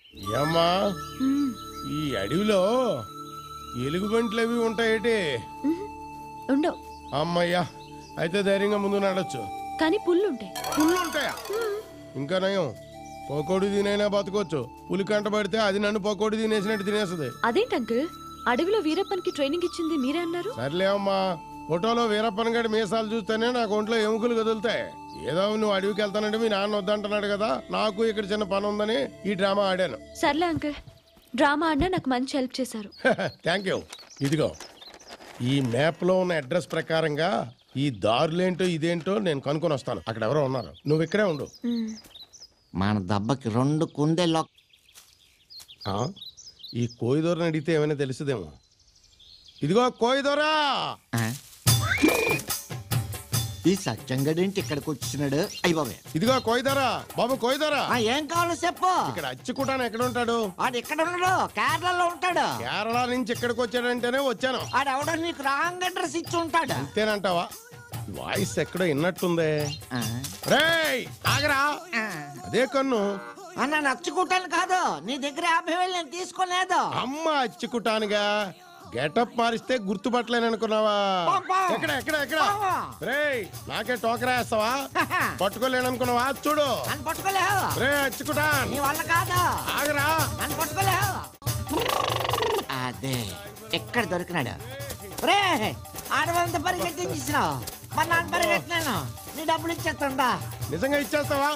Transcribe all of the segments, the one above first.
ఏమ్మా మ్మ్. ఈ అడవిలో ఎలుగుబంట్లు అవి ఉంటాయేటి మ్మ్. ఉండవు అమ్మయ్యా అయితే ధైర్యంగా ముందు నడచ్చు కానీ పుల్లుంటాయి పుల్లు ఉంటాయా ఇంకా నయం పకోడి తినైనా బతకొచ్చు పులి కంట పడితే అది నన్ను పకోడి తినేసినట్టు తినేస్తుంది అదేంటి అంకుల్ అడవిలో వీరప్పన్కి ట్రైనింగ్ ఇచ్చింది మీరే అన్నారు సర్లే అమ్మా ఫోటోలో వీరప్పన్ గడి మీసాలు చూస్తేనే నాకు ఒంట్లో ఎముకలు కదులుతాయి ఏదో నువ్వు అడవికి వెళ్తానంటే మీ నాన్న వద్దంటున్నాడు కదా నాకు ఇక్కడ చిన్న పని ఉందని ఈ డ్రామా ఆడాను సర్లే అంకుల్ డ్రామా అన్నా నాకు మంచి హెల్ప్ చేశారు థ్యాంక్ యూ ఇదిగో ఈ మ్యాప్లో ఉన్న అడ్రస్ ప్రకారంగా ఈ దారులేంటో ఇదేంటో నేను కనుక్కొని వస్తాను అక్కడ ఎవరో ఉన్నారు నువ్వు ఇక్కడే ఉండు మ్మ్. మన దెబ్బకి రెండు కుందేళ్ళు ఆ? ఈ కోయిదోరని అడిగితే ఏమైనా తెలుసుదేమో ఇదిగో కోయిదోరా ఆ? ఈ సత్యంగడేంటి ఇక్కడికి వచ్చినాడు అయ్యి బాబే ఇదిగో కోయిదోరా బాబు కోయిదోరా ఆ, ఏం కావాలో చెప్పు ఇక్కడ అచ్చుకుంటాను ఎక్కడ ఉంటాడు వాడు ఇక్కడ ఉన్నాడు కేరళలో ఉంటాడు కేరళ నుంచి ఇక్కడికి వచ్చాడంటేనే వచ్చాను ఆడు ఎవడో నీకు రాంగ్ అడ్రస్ ఇచ్చి ఉంటాడు అంతేనంటావా వాయిస్ ఎక్కడో విన్నట్టుందే ఆ, రేయ్ ఆగరా ఆ. అదే కన్ను అన్న నచ్చుకుంటాను కాదు నీ దగ్గర యాభై వేలు నేను తీసుకోలేదు అమ్మ అచ్చుకుటానుగా గెటప్ మారిస్తే గుర్తుపట్టలేననుకున్నావా పాపా. ఎక్కడ ఎక్కడ ఎక్కడ పాపా. రేయ్ నాకే టోకరా వేస్తావా పట్టుకోలేననుకున్నావా చూడు నన్ను పట్టుకోలేవు రే అచ్చుకుటాన్ నీ వల్ల కాదు ఆగరా నన్ను పట్టుకోలేవు అదే ఎక్కడ దొరికినాడు రే ఆడవాళ్ళంతా పరిగెట్టించినావు మరి నాన్న పరిగెట్టినాను నీ డబ్బులు ఇచ్చేస్తుందా నిజంగా ఇచ్చేస్తావా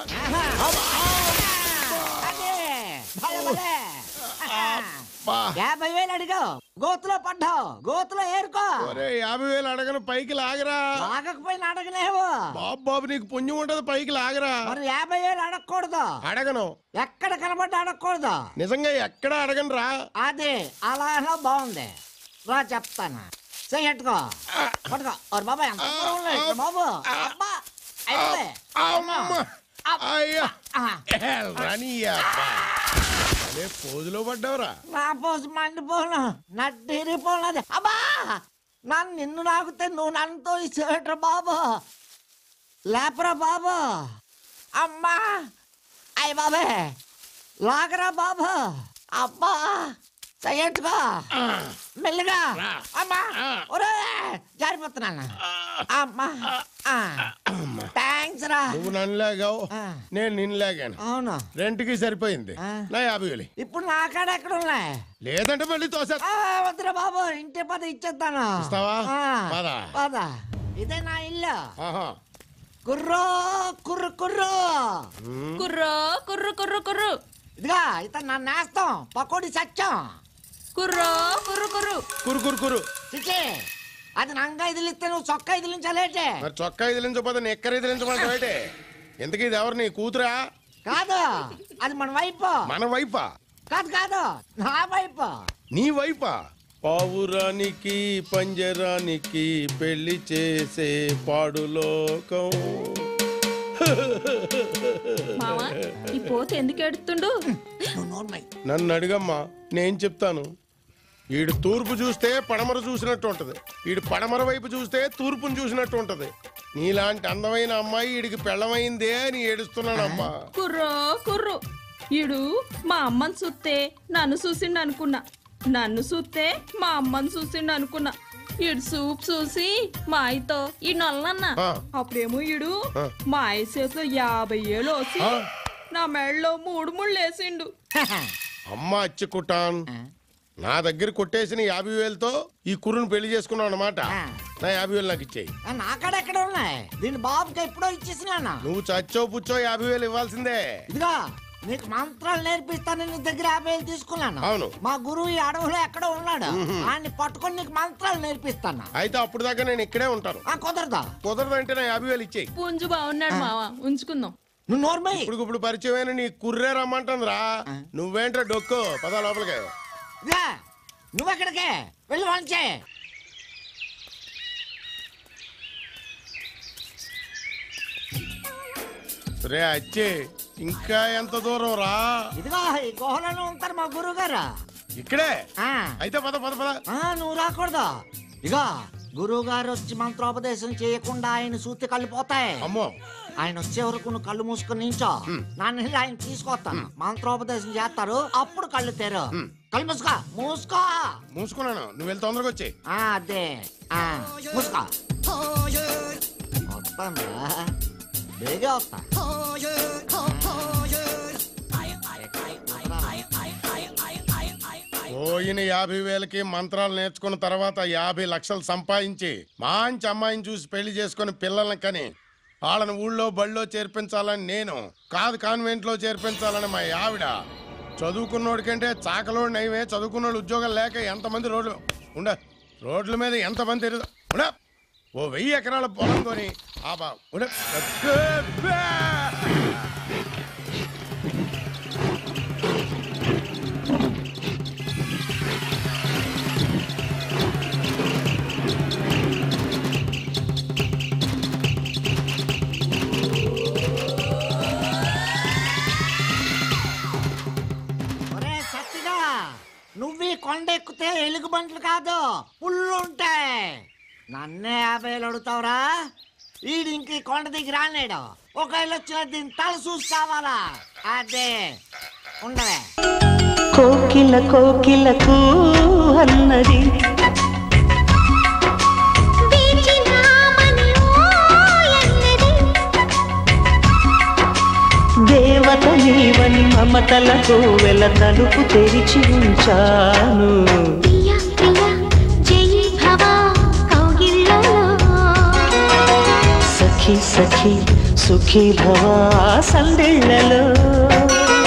అదే భలే భలే బా యాభై వేలు అడిగావు గోతులో పడ్డావు గోతులో ఏరుకో ఒరే యాభై వేలు అడగను పైకి లాగరా ఆగకపోయినా అడగలేవు బాబు బాబు నీకు పుణ్యం ఉండదు పైకి లాగరా మరి యాభై వేలు అడగకూడదు అడగను ఎక్కడ కనబడ్డా అడగకూడదు నిజంగా ఎక్కడ అడగను రా అదే అలా అలా బాగుంది రా చెప్తాను చెయ్యట్టుకో పట్టుకో ఓరి బాబా ఎంత దూరం ఉంది ఇక్కడ బాబు అబ్బా అయిపోలే అమ్మ అయ్యా ఆ, రాని అబ్బా అదే పోజులో పడ్డావురా నా పోసు మండిపోను నడ్డిరిపోనది అబ్బా నన్ను నిన్ను నాకుతే నువ్వు నన్నుతో ఇచ్చేట్రా బాబు లేపరా బాబు అమ్మా అయ్య బాబే లాగరా బాబు అబ్బా చెయ్యట్టుకో మెల్లిగా అమ్మా ఒరే జారిపోతున్నాను అమ్మా థ్యాంక్స్ రా నువ్వు నన్ను లాగావు ఆ. నేను నిన్ను లాగాను అవును రెంట్కి సరిపోయింది ఆ. నా యాభై వేలు ఇప్పుడు నా కాడ ఎక్కడ ఉన్నాయి లేదంటే మళ్ళీ తోసే ఆ, వద్దురా బాబు ఇంటి పద ఇచ్చేస్తాను ఇస్తావా? ఆ, పద. పద ఇదే నా ఇల్లు ఆహా కుర్రో కుర్రు కుర్రు కుర్రో కుర్రు కుర్రు కుర్రు ఇదిగా ఇతను నా నేస్తం పకోడి సత్యం కుర్రో కుర్రు కుర్రు కురు కురు కురు చిట్లే అది నంగా ఇదిలిస్తే నువ్వు చొక్కా ఇదిలించాలేటే మరి చొక్కా ఇదిలించకపోతే నెక్కర ఇదిలించమంటావు అయితే ఎందుకు ఇది ఎవరు నీ కూతురా కాదు అది మన వైపు మన వైఫా కాదు కాదు నా వైపు నీ వైఫా పావురానికి పంజరానికి పెళ్లి చేసే పాడులోకం మావా ఈ పోత ఎందుకు ఎడుతుండు నువ్వు నోర్మై నన్ను అడిగమ్మా నేను చెప్తాను ఈడు తూర్పు చూస్తే పడమర చూసినట్టు ఉంటది ఈడు పడమర వైపు చూస్తే తూర్పును చూసినట్టు ఉంటది నీలాంటి అందమైన అమ్మాయి ఈడికి పెళ్ళమైందే అని ఏడుస్తున్నానమ్మా కుర్రో కుర్రు ఈడు మా అమ్మని చూస్తే నన్ను చూసిండు అనుకున్నా నన్ను చూస్తే మా అమ్మని చూసిండు అనుకున్నా ఈడు సూప్ చూసి మా ఆయతో ఈ నల్లన్న ఆ. అప్పుడేమో ఈడు ఆ. మా ఆయ చేతిలో యాభై ఏళ్ళు వచ్చి ఆ. నా మెడలో మూడు ముళ్ళు వేసిండు అమ్మ అచ్చుకుటాన్ నా దగ్గర కొట్టేసిన యాభై వేలతో ఈ కుర్రుని పెళ్లి చేసుకున్నావు అన్నమాట నా యాభై వేలు నాకు ఇచ్చేయి నా కాడ ఎక్కడ ఉన్నాయి దీని బాబుకి ఎప్పుడో ఇచ్చేసినాను నువ్వు చచ్చో పుచ్చో యాభై వేలు ఇవ్వాల్సిందే ఇదిగా నీకు మంత్రాలు నేర్పిస్తాను నీ దగ్గర యాభై వేలు తీసుకున్నాను అవును. మా గురువు ఈ అడవిలో ఎక్కడో ఉన్నాడు ఆయన్ని పట్టుకొని నీకు మంత్రాలు నేర్పిస్తాను అయితే అప్పుడు దాకా నేను ఇక్కడే ఉంటాను ఆ కుదరదా కుదరదంటే నా యాభై వేలు ఇచ్చేయి పుంజు బాగున్నాడు మావా ఉంచుకుందాం నువ్వు నోర్మై ఇప్పుడు ఇప్పుడు పరిచయమైన నీ కుర్రే రమ్మంటుంది రా నువ్వేంట్రా డొక్కు పదా లోపలికి ఇదిగా నువ్వెక్కడికే వెళ్ళి వంచే రే అచ్చే ఇంకా ఎంత దూరం రా ఇదిగో ఈ గుహలలో ఉంటారు మా గురువు గారు ఇక్కడే ఆ, అయితే పద పద పద ఆ, నువ్వు రాకూడదు ఇగో గురువు గారు వచ్చి మంత్రోపదేశం చేయకుండా ఆయన సూతి కళ్ళు పోతాయి అమ్మో ఆయన వచ్చే వరకు నువ్వు కళ్ళు మూసుకొని నించో నన్ను వెళ్ళి ఆయన తీసుకొస్తాను మంత్రోపదేశం చేస్తారు అప్పుడు కళ్ళు తెరు కళ్ళు మూసుకో మూసుకో మూసుకున్నాను నువ్వు వెళ్ళి తొందరగా వచ్చే ఆ, అదే ఆ, మూసుకో వస్తాను బేగా వస్తా పోయిన యాభై వేలకి మంత్రాలు నేర్చుకున్న తర్వాత యాభై లక్షలు సంపాదించి మంచి అమ్మాయిని చూసి పెళ్లి చేసుకుని పిల్లల్ని కని వాళ్ళని ఊళ్ళో బళ్ళో చేర్పించాలని నేను కాదు కాన్వెంట్ లో చేర్పించాలని మా ఆవిడ చదువుకున్నోడి కంటే చాకలోడు నయమే చదువుకున్నోడు ఉద్యోగం లేక ఎంతమంది రోడ్లు ఉండ రోడ్ల మీద ఎంతమంది తిరుగు ఉండ ఓ వెయ్యి ఎకరాల పొలం కొని ఆ బా ఉండ ఒరే సత్తిగా నువ్వు ఈ కొండ ఎక్కితే ఎలుగు బంట్లు కాదు పుల్లు ఉంటాయి నన్నే యాభై వేలు అడుగుతావురా ఈడు ఇంక ఈ కొండ దిగి రాలేడు ఒకవేళ వచ్చిన దీని తల చూసి కావాలా అదే ఉండవే కోకిల కోకిలకు అన్నది దేవత నీవని మమతలకు వెల తలుపు తెరిచి ఉంచాను ప్రియ ప్రియ జై భవ కౌగిళ్ళలో సఖి సఖి సుఖీ భవ సందిళ్ళలో